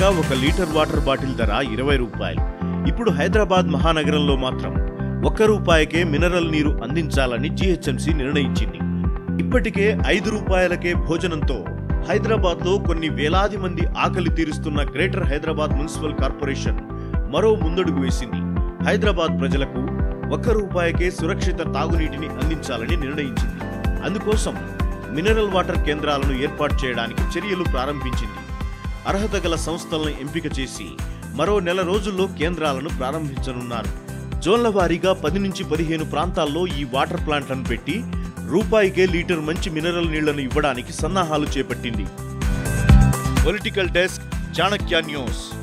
ఒక litre water bottle ధర ఇరవై రూపాయలు ఇప్పుడు హైదరాబాద్ మహానగరంలో మాత్రం ఒక్క రూపాయకే మినరల్ నీరు అందించాలని జీహెచ్ఎంసీ నిర్ణయించింది ఇప్పటికే ఐదు రూపాయలకే భోజనంతో హైదరాబాద్లో కొన్ని వేలాది మంది ఆకలి తీరుస్తున్న గ్రేటర్ హైదరాబాద్ మున్సిపల్ కార్పొరేషన్ మరో ముందడుగు వేసింది హైదరాబాద్ ప్రజలకు ఒక్క రూపాయకే సురక్షిత తాగునీటిని అందించాలని నిర్ణయించింది అందుకోసం మినరల్ వాటర్ కేంద్రాలను ఏర్పాటు చేయడానికి చర్యలు ప్రారంభించింది అర్హత గల సంస్థలను ఎంపిక చేసి మరో నెల రోజుల్లో కేంద్రాలను ప్రారంభించనున్నారు జోన్ల వారీగా పది నుంచి పదిహేను ప్రాంతాల్లో ఈ వాటర్ ప్లాంట్లను పెట్టి రూపాయికే లీటర్ మంచి మినరల్ నీళ్లను ఇవ్వడానికి సన్నాహాలు చేపట్టింది పొలిటికల్ డెస్క్ చాణక్య న్యూస్